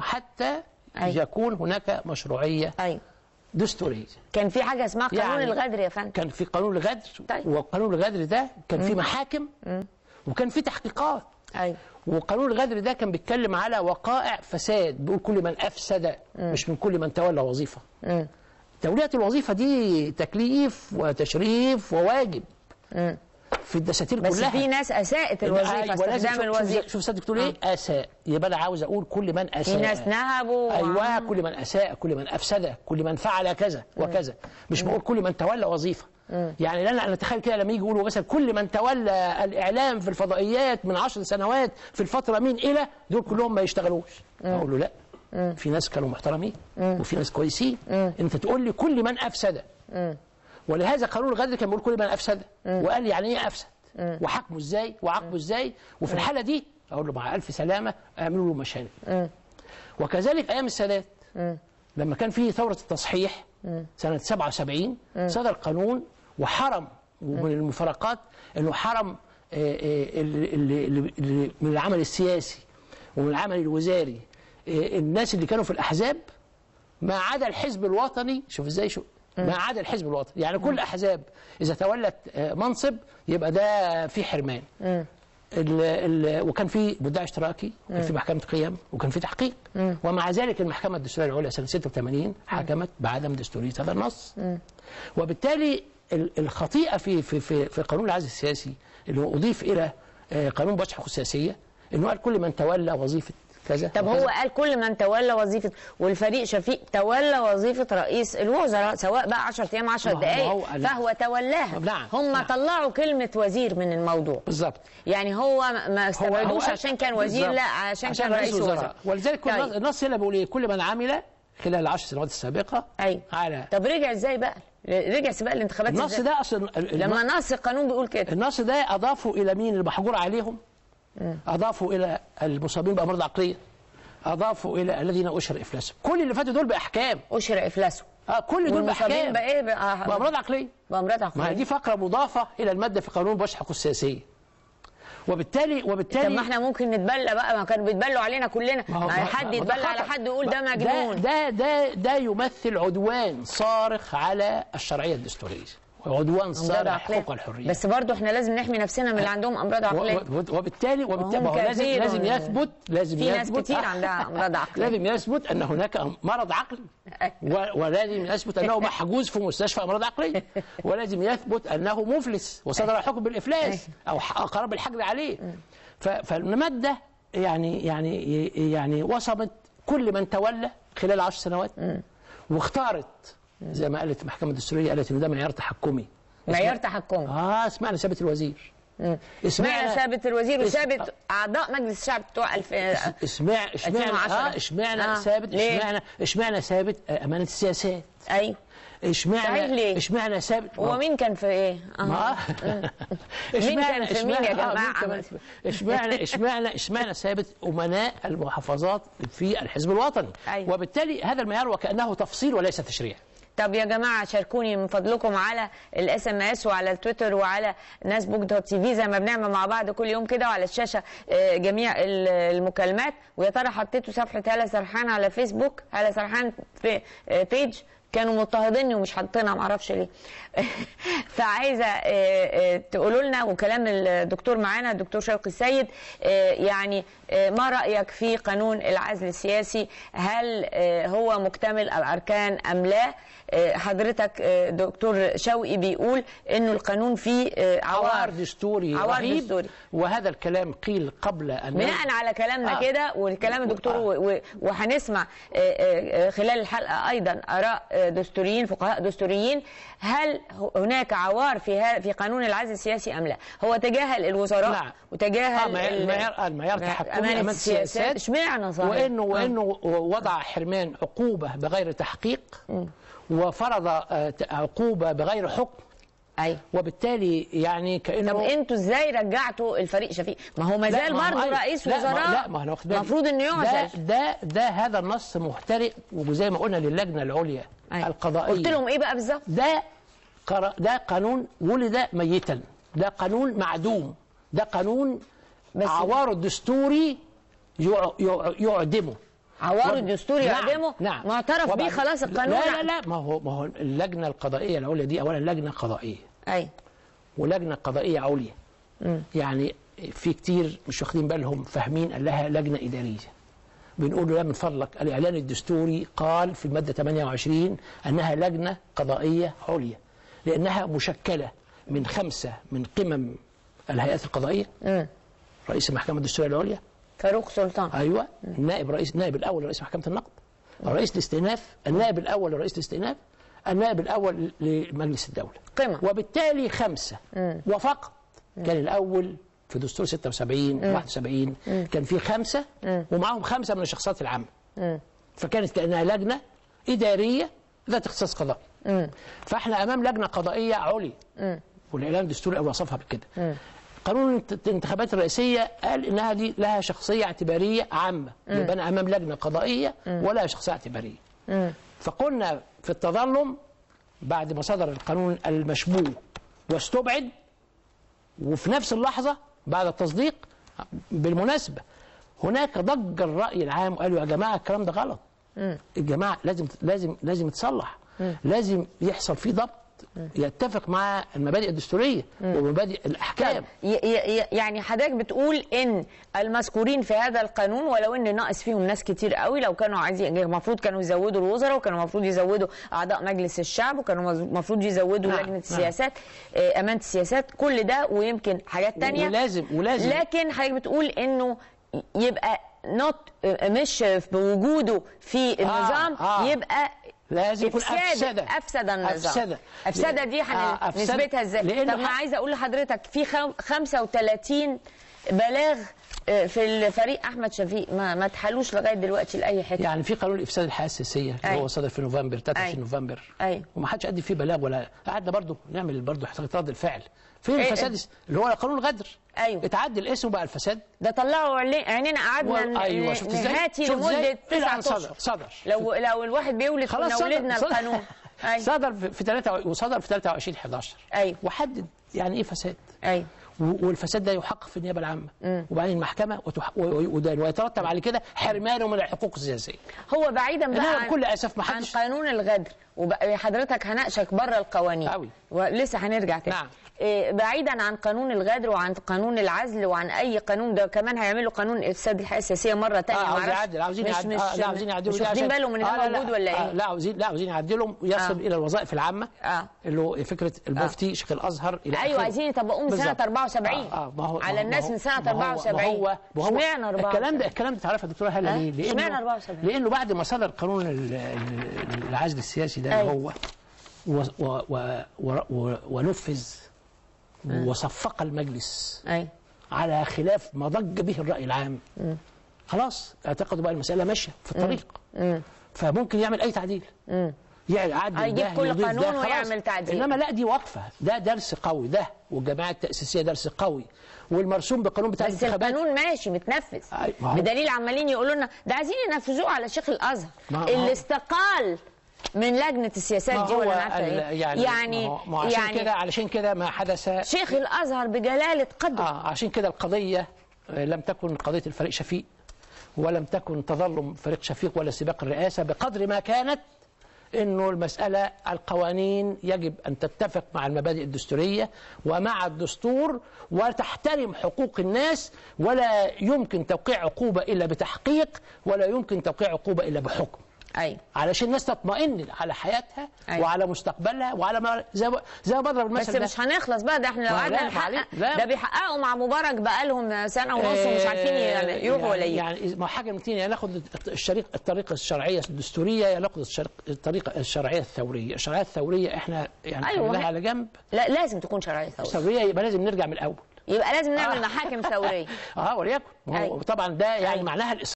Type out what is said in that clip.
معاهم حتى أيوة. يكون هناك مشروعيه ايوه دستوريه كان في حاجه اسمها قانون يعني الغدر يا فندم كان في قانون الغدر طيب. وقانون الغدر ده كان في محاكم وكان في تحقيقات ايوه وقانون الغدر ده كان بيتكلم على وقائع فساد بيقول كل من افسد مش من كل من تولى وظيفه مم. توليه الوظيفه دي تكليف وتشريف وواجب مم. في الدساتير بس كلها في ناس اساءت الوظيفه أيوة، لازم استخدام شوف- الوظيفه شوف شوف سيادتك بتقول ايه اساء يبقى انا عاوز اقول كل من اساء في ناس نهبوا ايوه كل من اساء كل من افسد كل من فعل كذا وكذا مش بقول كل من تولى وظيفه يعني انا انا اتخيل كده لما يجي يقولوا مثلا كل من تولى الاعلام في الفضائيات من عشر سنوات في الفتره من الى دول كلهم ما يشتغلوش اقول له لا في ناس كانوا محترمين وفي ناس كويسين انت تقول لي كل من افسد ولهذا قانون الغدر كان بيقول كل من افسد وقال يعني ايه افسد وحكمه ازاي وعاقبه ازاي وفي الحاله دي اقول له مع الف سلامه اعملوا له مشانق وكذلك ايام السادات لما كان في ثوره التصحيح سنه 77 صدر قانون وحرم ومن المفارقات انه حرم آه، آه، اللي- اللي- اللي- اللي من العمل السياسي ومن العمل الوزاري آه، الناس اللي كانوا في الاحزاب ما عدا الحزب الوطني شوف ازاي شو ما عدا الحزب الوطني يعني كل احزاب اذا تولت آه، منصب يبقى ده في حرمان ال ال وكان في مدعي اشتراكي وكان في محكمه قيم وكان في تحقيق ومع ذلك المحكمه الدستوريه العليا سنه 86 حكمت بعدم دستوريه هذا النص وبالتالي ال- الخطيئه في في في, في قانون العزل السياسي اللي هو اضيف الى آه، قانون بشر حقوق السياسيه انه قال كل من تولى وظيفه كذا طب وكذا. هو قال كل من تولى وظيفه والفريق شفيق تولى وظيفه رئيس الوزراء سواء بقى 10 ايام 10 ما هو- ما هو دقائق قال- فهو تولاها نعم، هم نعم. طلعوا كلمه وزير من الموضوع بالظبط يعني هو ما- ما استبعدوش قال- عشان كان وزير بالظبط. لا عشان, كان رئيس وزراء ولذلك كل طيب. النص- النص هنا بيقول ايه كل من عمل خلال العشر سنوات السابقه ايوه على طب رجع ازاي بقى رجع سباق الانتخابات النص إزاي؟ ده اصلا ال- لما الن- نص القانون بيقول كده النص ده اضافوا الى مين المحجور عليهم اضافوا الى المصابين بامراض عقليه اضافوا الى الذين اشهر افلاسهم كل اللي فاتوا دول باحكام اشهر افلاسه اه كل دول والمصابين باحكام بايه بقى بامراض عقليه بامراض ما هي عقليه دي فقره مضافه الى الماده في قانون بشر حقوق السياسيه وبالتالي وبالتالي طب ما احنا ممكن نتبلى بقى ما كانوا بيتبلوا علينا كلنا ما هو- ما ما- حد ما ده يتبلى على خطأ. حد يقول ده ما- مجنون ده ده ده يمثل عدوان صارخ على الشرعيه الدستوريه وعدوان أمراض صارخ على عقلية. حقوق الحريه بس برضه احنا لازم نحمي نفسنا من اللي عندهم امراض عقليه و- و- وبالتالي وبالتالي وهم ما هو لازم كثير لازم من- يثبت لازم في ناس يثبت كتير عندها أمراض عقلية. لازم يثبت ان هناك مرض عقلي و- ولازم يثبت انه محجوز في مستشفى امراض عقليه ولازم يثبت انه مفلس وصدر حكم بالافلاس او ح- قرار الحجر عليه ف- فالماده يعني يعني يعني وصمت كل من تولى خلال عشر سنوات واختارت زي ما قالت المحكمه الدستوريه قالت ان ده معيار تحكمي معيار تحكمي اه اسمعنا ثابت الوزير اشمعنى ثابت الوزير اس- وثابت اعضاء مجلس الشعب بتوع الف... اسمع اشمعنى 2010. اه اشمعنى آه. ثابت ليه؟ اشمعنى اشمعنى ثابت آه، امانه السياسات ايوه اشمعنى صحيح ليه؟ اشمعنى ثابت هو مين كان في ايه؟ ما مين كان في مين يا جماعة؟ كمان- اشمعنى اشمعنى اشمعنى ثابت امناء المحافظات في الحزب الوطني أيوة. وبالتالي هذا المعيار وكانه تفصيل وليس تشريع طب يا جماعه شاركوني من فضلكم على الاس ام اس وعلى التويتر وعلى ناس بوك دوت تي في زي ما بنعمل مع بعض كل يوم كده وعلى الشاشه آه، جميع ال- المكالمات ويا ترى حطيتوا صفحه هاله سرحان على فيسبوك هاله سرحان في آه، بيج كانوا مضطهديني ومش حاطينها معرفش ليه فعايزه آه، آه، تقولوا لنا وكلام الدكتور معانا الدكتور شوقي السيد آه، يعني آه، ما رايك في قانون العزل السياسي هل آه، هو مكتمل الاركان ام لا آه، حضرتك آه، دكتور شوقي بيقول انه القانون فيه آه، عوار عوار دستوري عوار رهيب دستوري. وهذا الكلام قيل قبل ان بناء على كلامنا آه. كده والكلام الدكتور آه. و- و- وهنسمع آه، آه، آه، خلال الحلقه ايضا اراء آه، دستوريين فقهاء دستوريين هل ه- هناك عوار في ها- في قانون العزل السياسي ام لا؟ هو تجاهل الوزراء نعم. وتجاهل آه، معيار- ال- معيار- آه، المعيار تحكمي أمانة أمانة السياسات السياسات. اشمعنى صحيح؟ وانه آه. وانه وضع حرمان عقوبه بغير تحقيق وفرض آه، ت- عقوبه بغير حكم ايوه وبالتالي يعني كانه طب انتوا ازاي رجعتوا الفريق شفيق؟ ما هو ما لا، زال ما هو برضه أيوة. رئيس لا، ما- وزراء لا ما انا واخد بالي. المفروض انه ده, يعزل ده ده هذا النص محترق وزي ما قلنا للجنه العليا أيوة. القضائيه قلت لهم ايه بقى بالظبط؟ ده قر... ده قانون ولد ميتا ده قانون معدوم ده قانون بس- عواره الدستوري يع... يع... يعدمه عوار وب- الدستور نعم، يعدمه نعم معترف بيه وبعد- خلاص القانون لا لا عدم. لا ما هو ما هو اللجنه القضائيه العليا دي اولا لجنه قضائيه اي ولجنه قضائيه عليا يعني في كتير مش واخدين بالهم فاهمين قال لها لجنه اداريه بنقول له لا من فضلك الاعلان الدستوري قال في الماده 28 انها لجنه قضائيه عليا لانها مشكله من خمسه من قمم الهيئات القضائيه رئيس المحكمه الدستوريه العليا فاروق سلطان ايوه النائب رئيس النائب الاول لرئيس محكمه النقد رئيس الاستئناف النائب الاول لرئيس الاستئناف النائب الاول لمجلس الدوله قمم. وبالتالي خمسه وفقط كان الاول في دستور 76 71 كان في خمسه ومعاهم خمسه من الشخصيات العامه فكانت كانها لجنه اداريه ذات اختصاص قضائي فاحنا امام لجنه قضائيه عليا والاعلان الدستوري وصفها بكده قانون الت- الانتخابات الرئاسيه قال انها دي لها شخصيه اعتباريه عامه يبقى انا امام لجنه قضائيه ولا شخصيه اعتباريه فقلنا في التظلم بعد ما صدر القانون المشبوه واستبعد وفي نفس اللحظه بعد التصديق بالمناسبه هناك ضج الراي العام وقالوا يا جماعه الكلام ده غلط الجماعه لازم لازم لازم يتصلح لازم يحصل فيه ضبط يتفق مع المبادئ الدستوريه ومبادئ الاحكام ي- ي- ي- يعني حضرتك بتقول ان المذكورين في هذا القانون ولو ان ناقص فيهم ناس كتير قوي لو كانوا عايزين المفروض كانوا يزودوا الوزراء وكانوا المفروض يزودوا اعضاء مجلس الشعب وكانوا المفروض يزودوا نعم، لجنه نعم. السياسات آه، امانه السياسات كل ده ويمكن حاجات تانية ولازم ولازم لكن حضرتك بتقول انه يبقى نوت مش بوجوده في النظام آه. يبقى لازم يكون افساد افسده افسد النظام أفسدة. افسده دي آه، أفسدة. هنثبتها ازاي لأنه طب ما ح- عايزه اقول لحضرتك في خم- 35 بلاغ آه، في الفريق احمد شفيق ما ما اتحلوش لغايه دلوقتي لاي حته يعني في قانون افساد الحياه السياسيه اللي أي. هو صدر في نوفمبر 23 أي. نوفمبر أي. وما حدش قدم فيه بلاغ ولا قعدنا برضه نعمل برضه رد الفعل فين إيه؟ الفساد اللي هو قانون الغدر أيوه. اتعدل اسمه بقى الفساد ده طلعوا عيني- عينينا قعدنا و- أيوة، ن- شفت إزاي؟ نهاتي شفت إزاي؟ لمده إلى تسعة أن صدر- اشهر صدر. لو لو الواحد بيولد كنا صدر- ولدنا صدر- القانون أيوة. صدر في- في 3 وصدر في 23 11 أيوه. وحدد يعني ايه فساد ايوه و- والفساد ده يحقق في النيابه العامه وبعدين المحكمه وتح... و- و- وده- ويترتب على كده حرمانه من الحقوق السياسيه هو بعيدا إنما بقى عن بكل أسف ما عن حدش- قانون الغدر وحضرتك هناقشك بره القوانين أوي. ولسه هنرجع تاني نعم. إيه، بعيدا عن قانون الغدر وعن قانون العزل وعن اي قانون ده كمان هيعملوا قانون افساد الحياه السياسيه مره اه تانية عاوزين معرفش. يعدل عاوزين مش يعدل مش آه لا عاوزين يعدلوا مش دي واخدين عشان- بالهم ان آه ده لا، موجود لا، ولا آه ايه؟ لا عاوزين لا عاوزين يعدلهم ويصل آه. الى الوظائف العامه آه. اللي هو فكره المفتي شيخ الازهر الى ايوه آخره. عايزين يطبقوه من سنه بالظبط. 74 آه آه ما هو على ما هو- الناس ما هو- من سنه ما هو- 74 ما هو ما هو اشمعنى 74 الكلام ده الكلام ده تعرفه يا دكتوره هلا ها؟ ليه؟ لأنه- اشمعنى 74 لانه بعد ما صدر قانون ال- ال- العزل السياسي ده أيوة. هو و و و و و ونفذ وصفق المجلس ايوه على خلاف ما ضج به الرأي العام خلاص اعتقدوا بقى المسألة ماشية في الطريق فممكن يعمل أي تعديل يعدل هيجيب ده كل يضيف قانون ده، خلاص. ويعمل تعديل. إنما لا دي واقفة ده درس قوي ده والجماعة التأسيسية درس قوي والمرسوم بالقانون بتاع بس الانتخابات القانون ماشي متنفذ أي، ما هو- بدليل عمالين يقولوا لنا ده عايزين ينفذوه على شيخ الازهر ما هو- اللي استقال من لجنه السياسات ما دي هو ولا أنا عارفه ال- ايه يعني يعني ما هو- ما هو عشان يعني كده علشان كده ما حدث شيخ الازهر بجلاله قدره آه عشان كده القضية آه، لم تكن قضية الفريق شفيق ولم تكن تظلم فريق شفيق ولا سباق الرئاسة بقدر ما كانت انه المسألة القوانين يجب ان تتفق مع المبادئ الدستورية ومع الدستور وتحترم حقوق الناس ولا يمكن توقيع عقوبة الا بتحقيق ولا يمكن توقيع عقوبة الا بحكم ايوه علشان الناس تطمئن على حياتها أيوة. وعلى مستقبلها وعلى ما زي ما- زي ما بضرب بس المثل ده مش هنخلص بقى ده احنا لو ما قعدنا لا، نحقق معلش، لا. ده بيحققوا مع مبارك بقالهم سنه ونص ومش عارفين يعني يروحوا ولا يجوا يعني ما حاجه من اتنين يا ناخد الشريق الطريقه الشرعيه الدستوريه يا ناخد الشرق الطريقه الشرعيه الثوريه، الشرعيه الثوريه احنا يعني أيوة، خليناها ما- على جنب لا لازم تكون شرعيه ثوريه الثوريه يبقى لازم نرجع من الاول يبقى لازم نعمل محاكم ثوريه اه وليكن ما هو أيوة. طبعا ده يعني أيوة. معناها